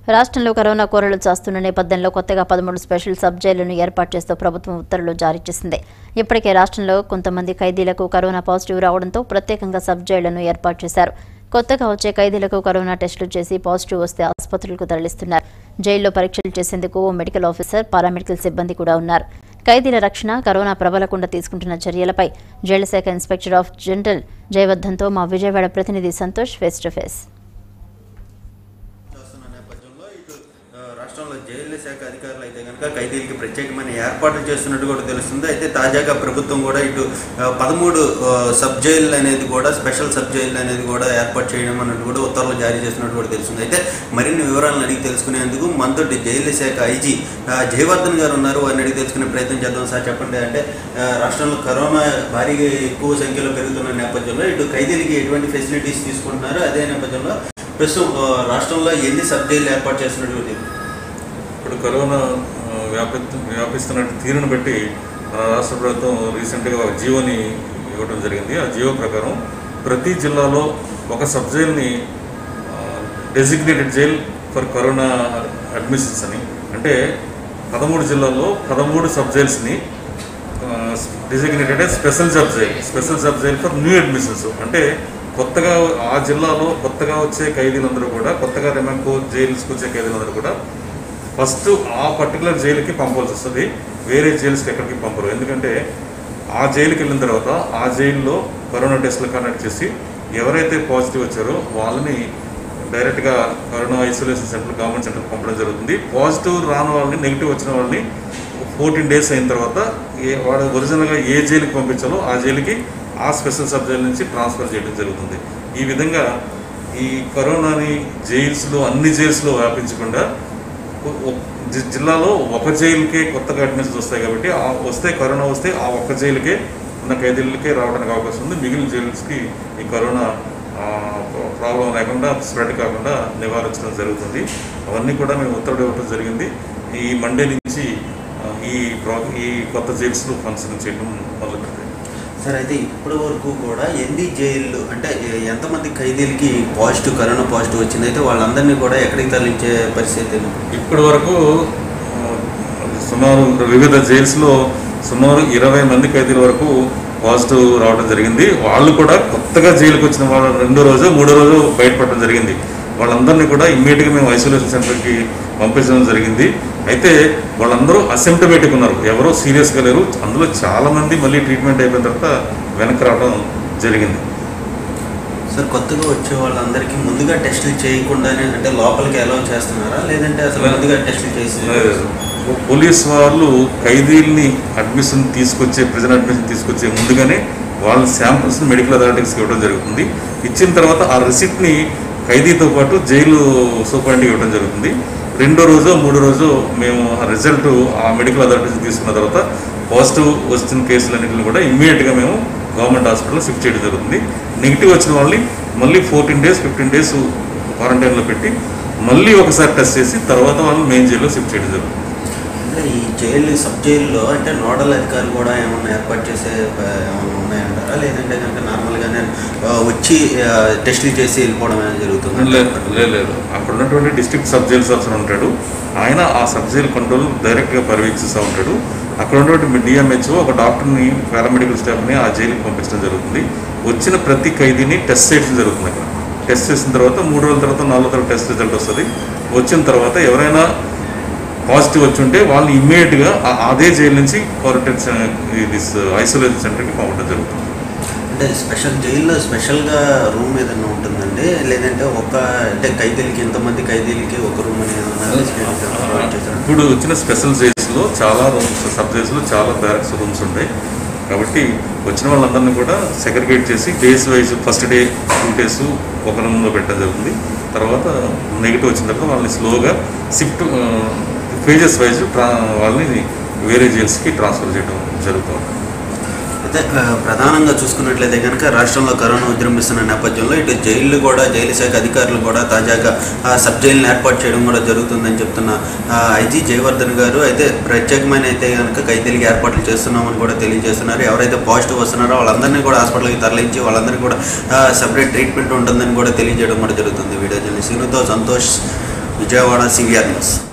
రాష్ట్రంలో కరోనా కోరలు చాస్తున్న నేపథ్యంలో కొత్తగా పదమూడు స్పెషల్ సబ్ జైళ్లను ఏర్పాటు చేస్తూ ప్రభుత్వం ఉత్తర్వులు జారీ చేసింది ఇప్పటికే రాష్ట్రంలో కొంతమంది ఖైదీలకు కరోనా పాజిటివ్ రావడంతో ప్రత్యేకంగా సబ్ జైళ్లను ఏర్పాటు చేశారు కొత్తగా వచ్చే ఖైదీలకు కరోనా టెస్టులు చేసి పాజిటివ్ వస్తే ఆసుపత్రులకు తరలిస్తున్నారు జైల్లో పరీక్షలు చేసేందుకు ఓ మెడికల్ ఆఫీసర్ పారామెడికల్ సిబ్బంది కూడా ఉన్నారు ఖైదీల రక్షణ కరోనా ప్రబలకుండా తీసుకుంటున్న చర్యలపై జైళ్ల శాఖ ఇన్స్పెక్టర్ ఆఫ్ జనరల్ జయవర్ధన్తో మా విజయవాడ ప్రతినిధి సంతోష్ ఫేస్ టు ఫేస్ చేస్తున్న నేపథ్యంలో ఇటు ఆ, రాష్ట్రంలో జైలు శాఖ అధికారులు అయితే కనుక ఖైదీలకి ప్రత్యేకమైన ఏర్పాట్లు చేస్తున్నట్టు కూడా తెలుస్తుంది అయితే తాజాగా ప్రభుత్వం కూడా ఇటు ఆ, పదమూడు ఆ, సబ్ జైలు అనేది కూడా స్పెషల్ సబ్ జైలు అనేది కూడా ఏర్పాటు చేయడం అన్నట్టు కూడా ఉత్తర్వులు జారీ చేస్తున్నట్టు కూడా తెలుస్తుంది అయితే మరిన్ని వివరాలను అడిగి తెలుసుకునేందుకు మనతోటి జైలు శాఖ ఐజీ ఆ, జయవర్ధన్ గారు ఉన్నారు వారిని అడిగి తెలుసుకునే ప్రయత్నం చేద్దాం సార్ చెప్పండి అంటే ఆ, రాష్ట్రంలో కరోనా భారీగా ఎక్కువ సంఖ్యలో పెరుగుతున్న నేపథ్యంలో ఇటు ఖైదీలకి ఎటువంటి ఫెసిలిటీస్ తీసుకుంటున్నారు అదే నేపథ్యంలో ప్రస్తుతం ఆ, రాష్ట్రంలో ఎన్ని సబ్ జైలు ఏర్పాటు చేస్తున్నట్టు తెలియదు. ఇప్పుడు కరోనా ఆ, వ్యాపి వ్యాపిస్తున్న తీరును బట్టి మన రాష్ట్ర ప్రభుత్వం రీసెంట్గా ఒక జీవోని ఇవ్వడం జరిగింది ఆ జీవో ప్రకారం ప్రతి జిల్లాలో ఒక సబ్ జైల్ని designated jail for corona admissions అని అంటే పదమూడు జిల్లాల్లో పదమూడు సబ్ జైల్స్ని designated special sub jail special sub jail for new admissions అంటే కొత్తగా ఆ జిల్లాలో కొత్తగా వచ్చే ఖైదీలందరూ కూడా కొత్తగా రిమాండ్ జైల్స్కి వచ్చే ఖైదీలందరూ కూడా ఫస్ట్ ఆ పర్టికులర్ జైలుకి పంపాల్సి వస్తుంది వేరే జైల్స్కి ఎక్కడికి పంపరు ఎందుకంటే ఆ జైలుకి వెళ్ళిన తర్వాత ఆ జైల్లో కరోనా టెస్టులు కండక్ట్ చేసి ఎవరైతే పాజిటివ్ వచ్చారో వాళ్ళని డైరెక్ట్గా కరోనా ఐసోలేషన్ సెంటర్ గవర్నమెంట్ సెంటర్కి పంపడం జరుగుతుంది పాజిటివ్ రాని వాళ్ళని నెగిటివ్ వచ్చిన వాళ్ళని ఫోర్టీన్ డేస్ అయిన తర్వాత ఏ వాడు ఒరిజినల్గా ఏ జైలుకి పంపించాలో ఆ జైలుకి ఆ స్పెషల్ సబ్ జైలు నుంచి ట్రాన్స్ఫర్ చేయడం జరుగుతుంది ఈ విధంగా ఈ కరోనాని జైల్స్లో అన్ని జైల్స్లో వ్యాపించకుండా ఒ- ఒ- జి- జిల్లాలో ఒక జైలుకే కొత్తగా అడ్మిషన్స్ వస్తాయి కాబట్టి ఆ వస్తే కరోనా వస్తే ఆ ఒక్క జైలుకే ఉన్న ఖైదీలకే రావడానికి అవకాశం ఉంది మిగిలిన జైల్స్కి ఈ కరోనా ప్రాబ్లం లేకుండా స్ప్రెడ్ కాకుండా నివారించడం జరుగుతుంది అవన్నీ కూడా మేము ఉత్తర్వులు ఇవ్వడం జరిగింది ఈ మండే నుంచి ఆ, ఈ ప్రా ఈ కొత్త జైల్స్లో ఫంక్షన్ చేయడం మొదలు పెడతాయి సార్ అయితే ఇప్పటి వరకు కూడా ఎన్ని జైళ్ళు అంటే ఎ- ఎంతమంది ఖైదీలకి పాజిటివ్ కరోనా పాజిటివ్ వచ్చింది అయితే వాళ్ళందరినీ కూడా ఎక్కడికి తరలించే పరిస్థితి ఉంది? ఇప్పటి వరకు ఆ, సుమారు వివిధ జైల్స్లో సుమారు ఇరవై మంది ఖైదీల వరకు పాజిటివ్ రావడం జరిగింది వాళ్ళు కూడా కొత్తగా జైలుకి వచ్చిన వాళ్ళు రెండో రోజు మూడో రోజు బయటపడడం జరిగింది వాళ్ళందరినీ కూడా ఇమ్మీడియట్గా మేము ఐసోలేషన్ సెంటర్కి పంపించడం జరిగింది అయితే వాళ్ళందరూ అసిమ్టమేటిక్ ఉన్నారు ఎవరో సీరియస్గా లేరు అందులో చాలామంది మళ్ళీ ట్రీట్మెంట్ అయిపోయిన తర్వాత వెనక్కి రావడం జరిగింది సార్ కొత్తగా వచ్చే వాళ్ళందరికీ ముందుగా టెస్టులు చేయకుండానే అంటే లోపలికి అలౌ చేస్తున్నారా లేదంటే అసలు లేదు. ముందుగా టెస్టులు చేసి పోలీస్ వాళ్ళు ఖైదీల్ని అడ్మిషన్ తీసుకొచ్చే ప్రిజన్ అడ్మిషన్ తీసుకొచ్చే ముందుగానే వాళ్ళ శాంపుల్స్ మెడికల్ అథారిటీస్కి ఇవ్వడం జరుగుతుంది ఇచ్చిన తర్వాత ఆ రిసిప్ట్ని ఖైదీతో పాటు జైలు సూపరింటెండెంట్కి ఇవ్వడం జరుగుతుంది రెండో రోజు మూడో రోజు మేము ఆ రిజల్ట్ ఆ మెడికల్ అథారిటీస్ తీసుకున్న తర్వాత పాజిటివ్ వచ్చిన కేసులన్నింటిని కూడా ఇమ్మీడియట్గా మేము గవర్నమెంట్ హాస్పిటల్లో షిఫ్ట్ చేయడం జరుగుతుంది నెగిటివ్ వచ్చిన వాళ్ళని మళ్ళీ ఫోర్టీన్ డేస్ ఫిఫ్టీన్ డేస్ క్వారంటైన్లో పెట్టి మళ్ళీ ఒకసారి టెస్ట్ చేసి తర్వాత వాళ్ళని మెయిన్ జైల్లో షిఫ్ట్ చేయడం జరుగుతుంది అంటే ఈ జైలు సబ్ జైల్లో అంటే నోడల్ అధికారులు కూడా ఏమన్నా ఏర్పాటు చేసే ఆ, ఏమన్నా ఉన్నాయంటారా లేదంటే కనుక నార్మల్గానే ఆ, వచ్చి ఆ, టెస్టులు చేసి వెళ్ళిపోవడం అనేది జరుగుతుంది లేదు లేదు, లేదు అక్కడ ఉన్నటువంటి డిస్ట్రిక్ట్ సబ్ జైల్స్ ఆఫీసర్ ఉంటాడు ఆయన ఆ సబ్ జైల్ కంట్రోల్ డైరెక్ట్గా పర్యవేక్షిస్తూ ఉంటాడు అక్కడ ఉన్నటువంటి డిఎంహెచ్ఓ ఒక డాక్టర్ని పారామెడికల్ స్టాఫ్ని ఆ జైలుకి పంపించడం జరుగుతుంది వచ్చిన ప్రతి ఖైదీని టెస్ట్ చేయడం జరుగుతుంది అక్కడ టెస్ట్ చేసిన తర్వాత మూడు రోజుల తర్వాత నాలుగు తర్వాత టెస్ట్ రిజల్ట్ వస్తుంది వచ్చిన తర్వాత ఎవరైనా పాజిటివ్ వచ్చి ఉంటే వాళ్ళని ఇమ్మీడియట్గా అదే జైలు నుంచి క్వారంటైన్ ఇది ఐసోలేషన్ సెంటర్కి పంపడం జరుగుతుంది అంటే స్పెషల్ జైల్లో స్పెషల్గా రూమ్ ఏదైనా ఉంటుందండి లేదంటే ఒక అంటే ఖైదీలకి ఎంతమంది ఖైదీలకి ఒక రూమ్ అనేది ఏమన్నా ప్రొవైడ్ చేస్తారా? ఇప్పుడు వచ్చిన స్పెషల్ జైల్స్లో చాలా రూమ్స్ సబ్ జైల్స్లో చాలా బ్యారక్స్ రూమ్స్ ఉంటాయి కాబట్టి వచ్చిన వాళ్ళందరినీ కూడా సెగ్రిగేట్ చేసి days wise first day two days ఒక రూమ్లో పెట్టడం జరుగుతుంది తర్వాత నెగిటివ్ వచ్చిన తర్వాత వాళ్ళని స్లోగా షిఫ్ట్ ఫేజెస్ వైజ్ ట్రా వాళ్ళని వేరే జైల్స్కి ట్రాన్స్ఫర్ చేయడం జరుగుతుంది అయితే ఆ, ప్రధానంగా చూసుకున్నట్లయితే కనుక రాష్ట్రంలో కరోనా విజృంభిస్తున్న నేపథ్యంలో ఇటు జైళ్లు కూడా జైలు శాఖ అధికారులు కూడా తాజాగా ఆ, సబ్ జైలుని ఏర్పాటు చేయడం కూడా జరుగుతుందని చెప్తున్న ఆ, ఐజీ జయవర్ధన్ గారు అయితే ప్రత్యేకమైన అయితే కనుక ఖైదీలకి ఏర్పాట్లు చేస్తున్నామని కూడా తెలియజేస్తున్నారు ఎవరైతే పాజిటివ్ వస్తున్నారో వాళ్ళందరినీ కూడా హాస్పిటల్కి తరలించి వాళ్ళందరికీ కూడా సపరేట్ ట్రీట్మెంట్ ఉంటుందని కూడా తెలియజేయడం కూడా జరుగుతుంది వీడియో జర్నలిస్ట్ సీనుతో సంతోష్ విజయవాడ సివిఆర్ న్యూస్